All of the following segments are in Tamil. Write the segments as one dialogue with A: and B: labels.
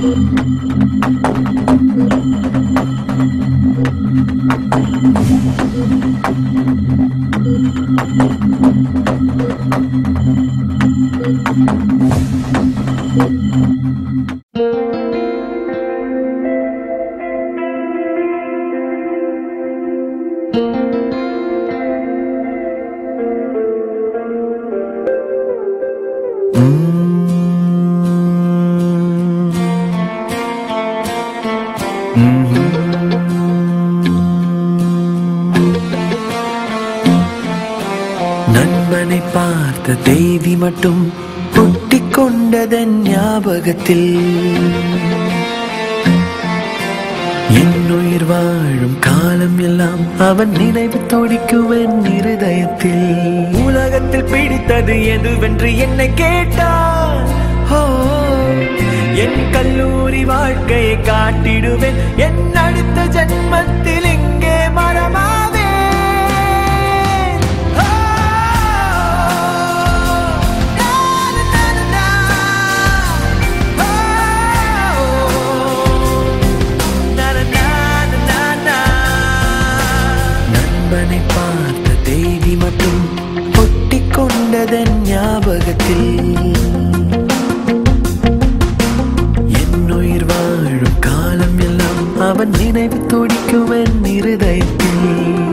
A: நண்பனை பார்த்த தேவி மட்டும் ஒட்டிக் கொண்டதன் ஞாபகத்தில் என் உயிர் வாழும் காலம் எல்லாம் அவன் நினைவு துடிக்குவன் இருதயத்தில் உலகத்தில் பிடித்தது எதுவென்று என்னை கேட்டான் ஓ என் கல்லூரி வாழ்க்கையை காட்டிடுவேன் என் அடுத்த ஜென்மத்தில் இங்கே மரமாவே நண்பனை பார்த்த தேவி மட்டும் ஒட்டிக் கொண்டதன் ஞாபகத்தில் என் உயிர் வாழும் காலம் எல்லாம் அவன் நினைவு துடிக்குவன் இருதயத்தில்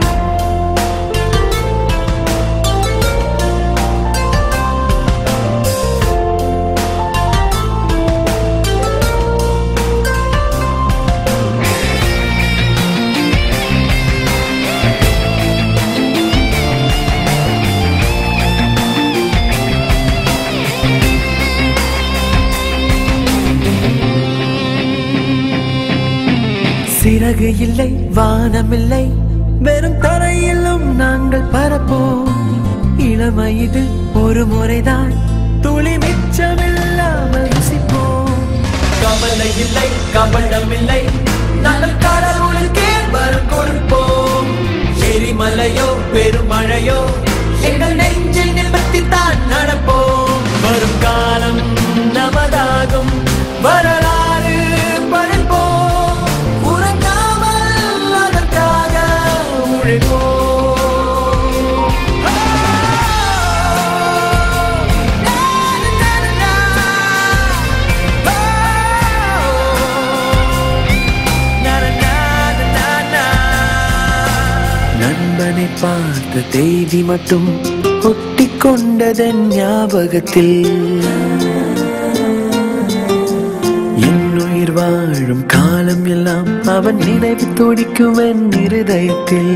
A: சிறகு இல்லை வானமில்லை வெறும் தரையிலும் நாங்கள் பரப்போம் இளமை இது ஒரு முறைதான் துளி மிச்சமில்லாமல் ருசிப்போம் கவலை இல்லை கவனம் இல்லை நாங்கள் கடவுளுக்கே வரம் கொடுப்போம் எரிமலையோ பெருமழையோ எங்கள் நெஞ்சில் நிமித்தி தான் நடப்போம் வரும் காலம் நமதாகும் வரலாறு படைப்போம் உறங்காமல் அதற்காக உழைப்போம் நண்பனை பார்த்த தேவி மட்டும் ஒட்டிக் கொண்டதன் ஞாபகத்தில் என் உயிர் வாழும் காலம் எல்லாம் அவன் நினைவு துடிக்குவன் இருதயத்தில்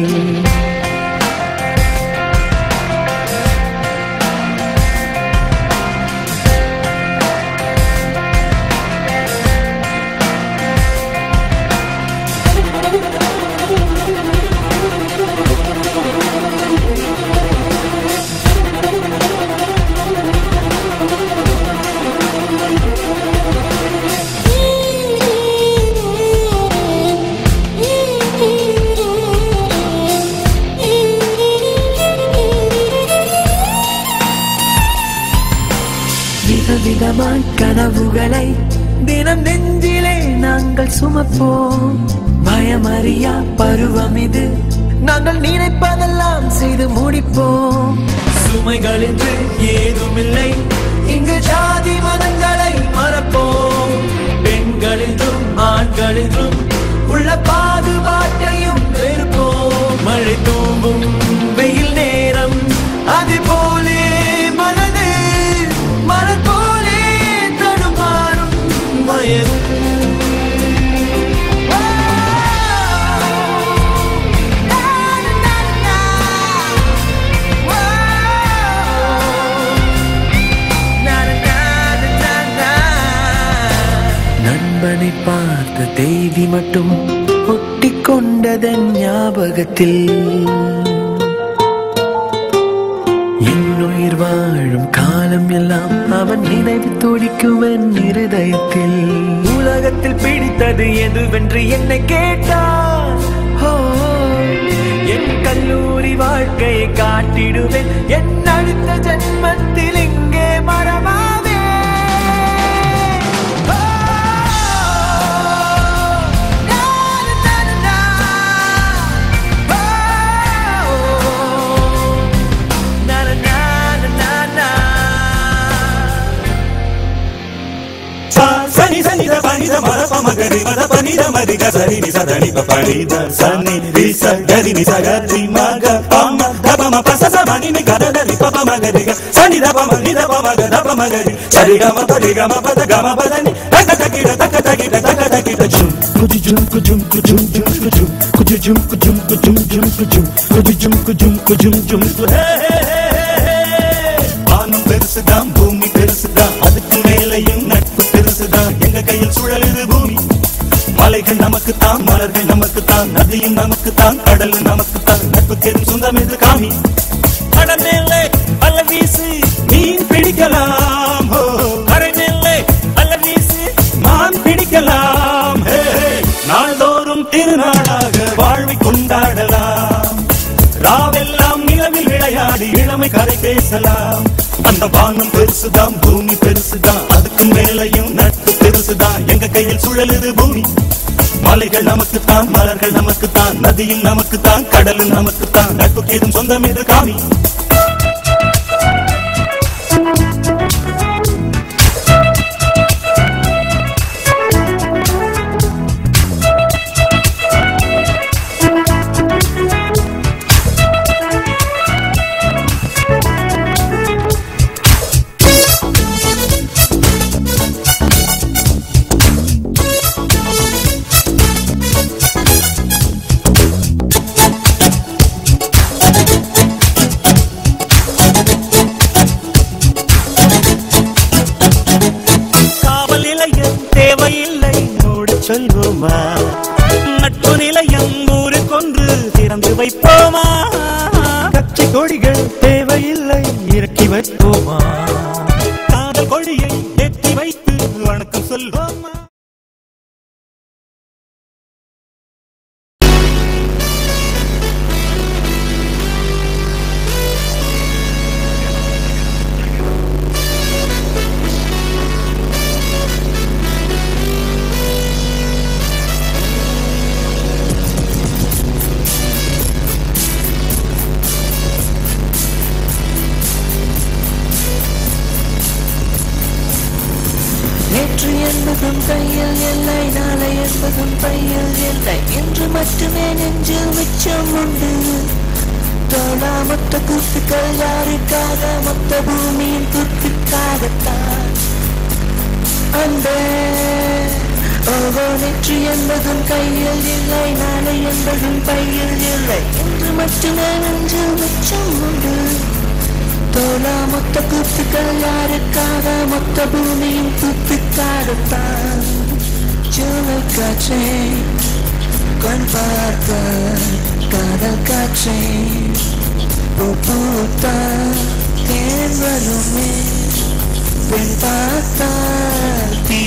A: விதவிதமாய் கனவுகளை தினம் நெஞ்சிலே நாங்கள் சுமப்போம் பயமறியா பருவம் இது நாங்கள் நினைப்பதெல்லாம் செய்து முடிப்போம் சுமைகள் என்று ஏதுமில்லை இங்கு ஜாதி மதங்களை மறப்போம் பெண்கள் என்றும் ஆண்கள் என்றும் உள்ள பாதுபாட்டையும் வெறுப்போம் மழை தூவும் வெயில் நேரம் அது போலே மனது மலர் போலே தடுமாறும் மயரும் நண்பனை பார்த்த தேவி மட்டும் ஒட்டிக் கொண்டதன் ஞாபகத்தில் என் உயிர் வாழும் காலம் எல்லாம் அவன் நினைவு துடிக்குவன் இருதயத்தில் உலகத்தில் பிடித்தது எதுவென்று என்னை கேட்டான் ஓ என் கல்லூரி வாழ்க்கையை காட்டிடுவேன் என் அடுத்த ஜென்மத்தில் இங்கே மரமாவே ஓ
B: నిద మర పమ గరి మద పని ద మరి గ సరి ని సద ని ప పని ద సని రి స గరి ని స గ రి మ గ పమ ద పమ ప స స మ ని ని గ ద ద రి ప పమ గరి గ సని ద పమ ని ద పమ గ ద పమ గరి సరి గ మ ప రి గ మ ప ద గ మ ప ద ని తక తకి ద తక తకి ద తక తకి ద జుం కుజు జుం కుజుం కుజుం జుం కుజుం కుజు జుం కుజుం కుజుం జుం కుజుం కుజు జుం కుజుం కుజుం జుం హే హే హే வானம் பெருசுதான் பூமி பெருசுதான் அதுக்கு மேலையும் நட்பு பெருசுதான் எங்க கையில் சுழலுது பூமி மலைகள் நமக்குத்தான் மலர்கள் நமக்குத்தான் நதியும் நமக்குத்தான் கடல் நமக்குத்தான் நட்புக்கு சொந்தம் என்று காமி கடல் மேலே அல்ல வீசு மீன் பிடிக்கலாம் ஹோ கரை மேலே அல்ல வீசு மான் பிடிக்கலாம் ஹே, ஹே. நாள்தோறும் திருநாளாக வாழ்வை கொண்டாடலாம் ராவெல்லாம் நிலவில் விளையாடி இளமை கதை பேசலாம் அந்த வானம் பெருசுதான் பூமி பெருசுதான் அதுக்கு மேலையும் நட்பு பெருசுதான் எங்க கையில் சுழலுது பூமி மலைகள் நமக்குத்தான் மலர்கள் நமக்குத்தான் நதியும் நமக்குத்தான் கடலும் நமக்குத்தான் நட்புக்கு ஏதும் சொந்தம் இது காமி காவல் நிலையம் தேவையில்லை நோடு சொல்வோமா நட்பு நிலையம் ஊருக்கொன்று திறந்து வைப்போமா கட்சி கொடிகள் தேவையில்லை இறக்கி வைப்போமா காதல் கொடியை ஏற்றி வைத்து வணக்கம் சொல்வோமா
A: நேற்று என்பதும் கையில் இல்லை நாளை என்பதும் பையில் இல்லை இன்று மட்டுமே நெஞ்சில் மிச்சம் உண்டு தோழா மொத்த கூத்துக்கள் யாருக்காக மொத்த பூமியின் கூத்துக்காகத்தான் அன்பே ஓஹோ நேற்று என்பதும் கையில் இல்லை நாளை என்பதும் பையில் இல்லை இன்று மட்டுமே நெஞ்சில் மிச்சம் உண்டு தோலா மொத்த கூத்துக்கள் யாருக்காக மொத்த பூமியின் கூத்துக்காகத்தான் ஜூலை காற்றே கண் பார்க்க காதல் காற்றே பூ பூத்தால் தேன் வருமே பெண் பார்த்தால் தீ